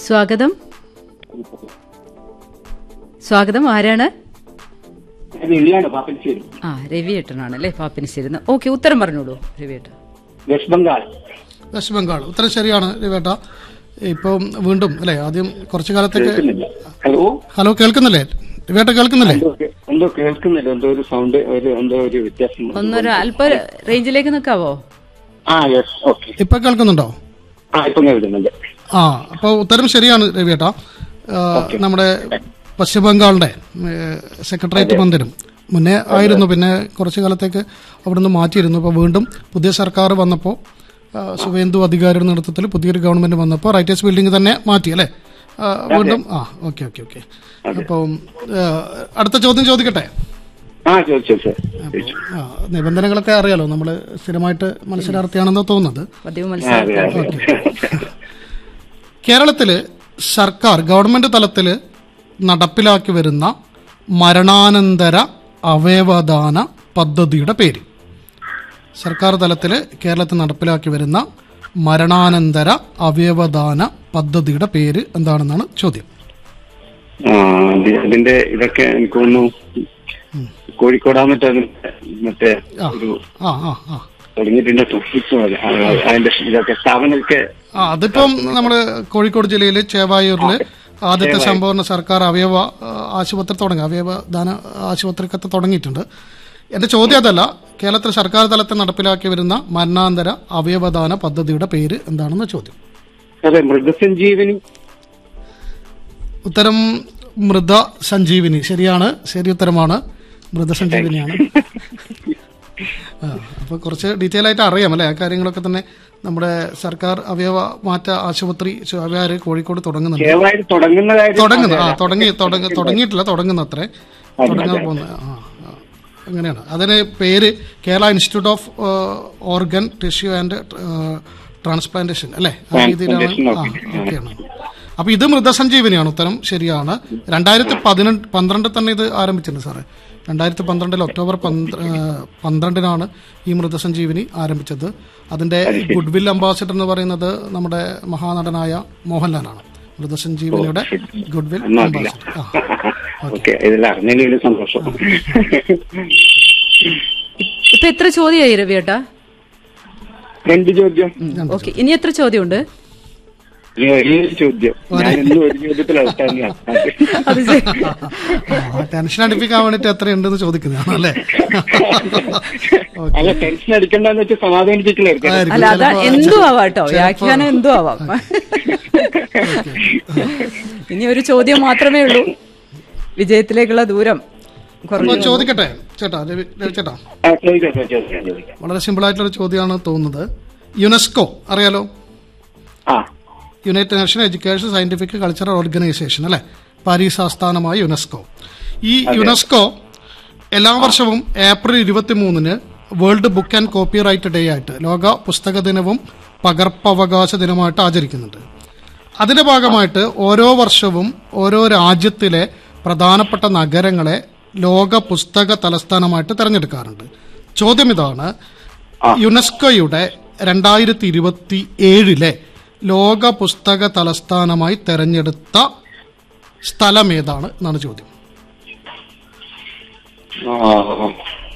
സ്വാഗതം സ്വാഗതം ആരാണ് ഞാൻ രവിയാണ് പാപ്പനശ്ശേരി ആ രവിയേട്ടനാണ് അല്ലേ പാപ്പിനിശ്ശേരി ഓക്കെ ഉത്തരം പറഞ്ഞോളൂ രവിയേട്ടൻ വെസ്റ്റ് ബംഗാൾ വെസ്റ്റ് ബംഗാൾ ഉത്തരം ശരിയാണ് രവേട്ട ഇപ്പം വീണ്ടും അല്ലെ ആദ്യം കുറച്ചു കാലത്തേക്ക് കേൾക്കുന്നില്ല ഹലോ ഹലോ കേൾക്കുന്നില്ലേ രവേട്ട കേൾക്കുന്നില്ലേ എന്തോ കേ- എന്തോ കേൾക്കുന്നില്ല എന്തോ ഒരു സൗണ്ട് ഒരു എന്തോ ഒരു വ്യത്യാസം ഒന്നൊരു അല്പ റേഞ്ചിലേക്ക് നിൽക്കാവോ ആ യെസ് ഓക്കെ ഇപ്പൊ കേൾക്കുന്നുണ്ടോ ആ ഇപ്പൊ കേൾക്കുന്നുണ്ട് ആ അപ്പോൾ ഉത്തരം ശരിയാണ് രവിയേട്ട ആ, നമ്മുടെ പശ്ചിമ ബംഗാളിന്റെ സെക്രട്ടേറിയറ്റ് മന്ദിരം മുന്നേ ആയിരുന്നു പിന്നെ കുറച്ചു കാലത്തേക്ക് അവിടുന്ന് മാറ്റിയിരുന്നു അപ്പോൾ വീണ്ടും പുതിയ സർക്കാർ വന്നപ്പോൾ സുവേന്ദു അധികാരിയുടെ നേതൃത്വത്തിൽ പുതിയൊരു ഗവൺമെന്റ് വന്നപ്പോൾ റൈറ്റേഴ്സ് ബിൽഡിംഗ് തന്നെ മാറ്റി അല്ലേ ആ, വീണ്ടും ആ ഓക്കെ ഓക്കെ ഓക്കെ അപ്പം ആ, അടുത്ത ചോദ്യം ചോദിക്കട്ടെ ആ ചോദിച്ചു സാർ ആ, നിബന്ധനകളൊക്കെ അറിയാലോ നമ്മൾ സ്ഥിരമായിട്ട് മത്സരാർത്ഥിയാണെന്ന് തോന്നുന്നത് പതിവ് അതെ മത്സരം അതെ കേരളത്തില് സർക്കാർ ഗവൺമെന്റ് തലത്തിൽ നടപ്പിലാക്കി വരുന്ന മരണാനന്തര അവയവദാന പദ്ധതിയുടെ പേര് സർക്കാർ തലത്തിൽ കേരളത്തിൽ നടപ്പിലാക്കി വരുന്ന മരണാനന്തര അവയവദാന പദ്ധതിയുടെ പേര് എന്താണെന്നാണ് ചോദ്യം ആ അത് അതിന്റെ ഇതൊക്കെ എനിക്ക് തോന്നുന്നു കോഴിക്കോടാ മറ്റേ മറ്റേ ആ ഒരു ആ ആ ആ തുടങ്ങിയിട്ടുണ്ട് ടോപ്പിക്സ് പോലെ ആ, അതിന്റെ ഇതൊക്കെ സ്ഥാപനമൊക്കെ ആ അതിപ്പം നമ്മള് കോഴിക്കോട് ജില്ലയിൽ ചേവായൂരില് ആദ്യത്തെ സമ്പൂർണ്ണ സർക്കാർ അവയവ ആ, ആശുപത്രി തുടങ്ങി അവയവദാന ആശുപത്രിക്കത്ത് തുടങ്ങിയിട്ടുണ്ട് എന്റെ ചോദ്യം അതല്ല കേരളത്തിൽ സർക്കാർ തലത്തിൽ നടപ്പിലാക്കി വരുന്ന മരണാന്തര അവയവദാന പദ്ധതിയുടെ പേര് എന്താണെന്ന് ചോദ്യം അതെ മൃഗസഞ്ജീവനി ഉത്തരം മൃത സഞ്ജീവിനി ശരിയാണ് ശരി ഉത്തരമാണ് മൃത സഞ്ജീവിനിയാണ് ആ, അപ്പൊ കുറച്ച് ഡീറ്റെയിൽ ആയിട്ട് അറിയാം അല്ലെ ആ കാര്യങ്ങളൊക്കെ തന്നെ നമ്മുടെ സർക്കാർ അവയവ മാറ്റ ആശുപത്രി ചുവയാര് കോഴിക്കോട് തുടങ്ങുന്നുണ്ട് കേരളത്തിൽ തുടങ്ങുന്ന കാര്യം തുടങ്ങുന്നു ആ തുടങ്ങി തുടങ്ങി തുടങ്ങിയിട്ടില്ല തുടങ്ങുന്ന അത്രേ തുടങ്ങാൻ പോകുന്ന ആ ആ. അങ്ങനെയാണ് അതിന് പേര് Kerala institute of organ tissue and transplantation അല്ലേ ആ രീതിയിലാണ് ആ ഓക്കെയാണ് അപ്പൊ ഇത് മൃതസഞ്ജീവനിയാണ് ഉത്തരം ശരിയാണ് രണ്ടായിരത്തി പതിനെട്ട് പന്ത്രണ്ടിൽ തന്നെ ഇത് ആരംഭിച്ചിട്ടുണ്ട് സാറേ രണ്ടായിരത്തി പന്ത്രണ്ടിൽ ഒക്ടോബർ പന്ത്ര- ആ, പന്ത്രണ്ടിനാണ് ഈ മൃതസഞ്ജീവനി ആരംഭിച്ചത് അതിന്റെ ഗുഡ്വിൽ അംബാസിഡർ എന്ന് പറയുന്നത് നമ്മുടെ മഹാനടനായ മോഹൻലാലാണ് മൃതസഞ്ജീവനിയുടെ ഗുഡ്വിൽ ഒന്നുമില്ല അംബാസിഡർ ആ ഓക്കെ ഇതെല്ലാം അറിഞ്ഞതിൽ ഒരു സന്തോഷം ഇപ്പൊ എത്ര ചോദ്യമായി രവിയേട്ടാ രണ്ട് ചോദ്യം ഓക്കെ ഇനി എത്ര ചോദ്യമുണ്ട് ഇനി ഒരേ ഒരു ചോദ്യം ഞാൻ ഇന്നും ഒരു ചോദ്യത്തിൽ ഔട്ടാണ് അത് ശരി. ആ, ടെൻഷൻ അടിപ്പിക്കാൻ വേണ്ടിട്ട് എത്രയുണ്ടെന്ന് ചോദിക്കുന്നതാണ് അല്ലേ അല്ല ടെൻഷൻ അടിക്കണ്ടെന്ന് വെച്ച് സമാധാനിപ്പിക്കലായിരിക്കും ആയിരിക്കും. അല്ല അതാ ചിലപ്പോ- എന്തും ആവാം കേട്ടോ വ്യാഖ്യാനം എന്തും ആവാം ഇനി ഒരു ചോദ്യം മാത്രമേ ഉള്ളൂ വിജയത്തിലേക്കുള്ള ദൂരം അപ്പൊ കുറഞ്ഞു ചോദിക്കട്ടെ ചേട്ടാ രവി രവി ചേട്ടാ ആ, ചോദിക്കാം ചോദിക്കാം ചോദിക്കാം വളരെ സിമ്പിൾ ആയിട്ടുള്ള ഒരു ചോദ്യമാണ് തോന്നുന്നത് യുനെസ്കോ അറിയാലോ ആ united nation education scientific cultural organisation അല്ലെ പാരീസ് ആസ്ഥാനമായ യുനെസ്കോ ഈ യുനെസ്കോ എല്ലാ വർഷവും ഏപ്രിൽ ഇരുപത്തി മൂന്നിന് world book and copyright day ആയിട്ട് ലോക പുസ്തക ദിനവും പകർപ്പവകാശ ദിനമായിട്ട് ആചരിക്കുന്നുണ്ട് അതിന്റെ ഭാഗമായിട്ട് ഓരോ വർഷവും ഓരോ രാജ്യത്തിലെ പ്രധാനപ്പെട്ട നഗരങ്ങളെ ലോക പുസ്തക തലസ്ഥാനമായിട്ട് തെരഞ്ഞെടുക്കാറുണ്ട് ചോദ്യം ഇതാണ് യുനെസ്കോയുടെ രണ്ടായിരത്തി ഇരുപത്തി ഏഴിലെ ലോക പുസ്തക തലസ്ഥാനമായി തെരഞ്ഞെടുത്ത സ്ഥലം ഏതാണ് എന്നാണ് ചോദ്യം ആ.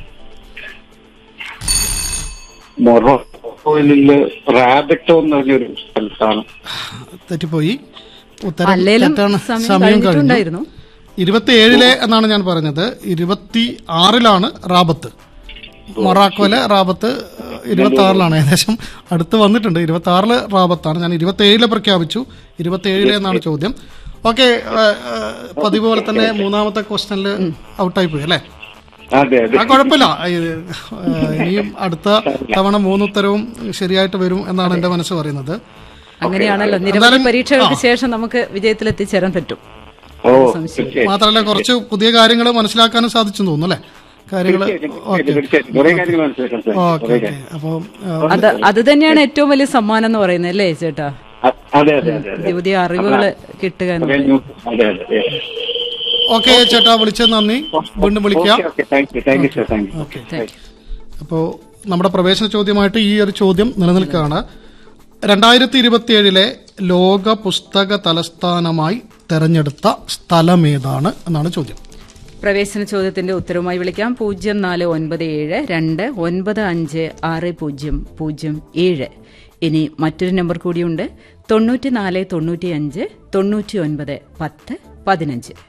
മൊറോക്കോയില് റാബിറ്റോ എന്ന് പറഞ്ഞൊരു സ്ഥലത്താണ് തെറ്റിപ്പോയി ഉത്തരം അല്ലേലും തെറ്റാണ് സമയം സമയം കഴിഞ്ഞു കഴിഞ്ഞിട്ടുണ്ടായിരുന്നു ഇരുപത്തി ഏഴിലെ എന്നാണ് ഞാൻ പറഞ്ഞത് ഇരുപത്തി ആറിലാണ് റാബത്ത് മൊറാക്കോയിലെ റാബത്ത് ഇരുപത്തി ആറിലാണ് ഏകദേശം അടുത്ത് വന്നിട്ടുണ്ട് ഇരുപത്തി ആറില് റാബത്താണ് ഞാൻ ഇരുപത്തി ഏഴിലെ പ്രഖ്യാപിച്ചു ഇരുപത്തി ഏഴിലെ എന്നാണ് ചോദ്യം ഓക്കെ പതിവ് പോലെ തന്നെ മൂന്നാമത്തെ ക്വസ്റ്റനിൽ ഔട്ടായി പോയി അല്ലേ അതെ അതെ ആ കുഴപ്പമില്ല ഇത്, ഏഹ്, ഇനിയും അടുത്ത തവണ മൂന്ന് ഉത്തരവും ശരിയായിട്ട് വരും എന്നാണ് എന്റെ മനസ്സ് പറയുന്നത് അങ്ങനെയാണല്ലോ നിരവധി പരീക്ഷകൾക്ക് ശേഷം നമുക്ക് വിജയത്തിൽ എത്തിച്ചേരാൻ പറ്റും ഓ തീർച്ചയായും മാത്രമല്ല കുറച്ച് പുതിയ കാര്യങ്ങൾ മനസ്സിലാക്കാനും സാധിച്ചു തോന്നുന്നു അല്ലേ കാര്യങ്ങൾ തീർച്ചയായിട്ടും തീർച്ചയായിട്ടും കുറെ കാര്യങ്ങൾ മനസ്സിലാക്കാം സാർ ഓക്കെ ഓക്കെ അപ്പോൾ അത് അത് തന്നെയാണ് ഏറ്റവും വലിയ സമ്മാനം എന്ന് പറയുന്നത് അല്ലേ ചേട്ടാ അ- അതെ അതെ അതെ അതെ പുതിയ പുതിയ അറിവുകൾ കിട്ടുക എന്ന് കുറെ ന്യൂസ് അതെ അതെ അതെ ഓക്കെ ചേട്ടാ വിളിച്ചത് നന്ദി വീണ്ടും വിളിക്കാം okay okay thank you thank you sir thank you okay thank you അപ്പോൾ നമ്മുടെ പ്രവേശന ചോദ്യമായിട്ട് ഈ ഒരു ചോദ്യം നിലനിൽക്കുകയാണ് രണ്ടായിരത്തി ഇരുപത്തിയേഴിലെ ലോക പുസ്തക തലസ്ഥാനമായി തെരഞ്ഞെടുത്ത സ്ഥലമേതാണ് എന്നാണ് ചോദ്യം പ്രവേശന ചോദ്യത്തിന്റെ ഉത്തരവുമായി വിളിക്കാം പൂജ്യം നാല് ഒൻപത് ഏഴ് രണ്ട് ഒൻപത് അഞ്ച് ആറ് പൂജ്യം പൂജ്യം ഏഴ് ഇനി മറ്റൊരു നമ്പർ കൂടിയുണ്ട് തൊണ്ണൂറ്റി നാല് തൊണ്ണൂറ്റി അഞ്ച് തൊണ്ണൂറ്റി ഒൻപത് പത്ത് പതിനഞ്ച്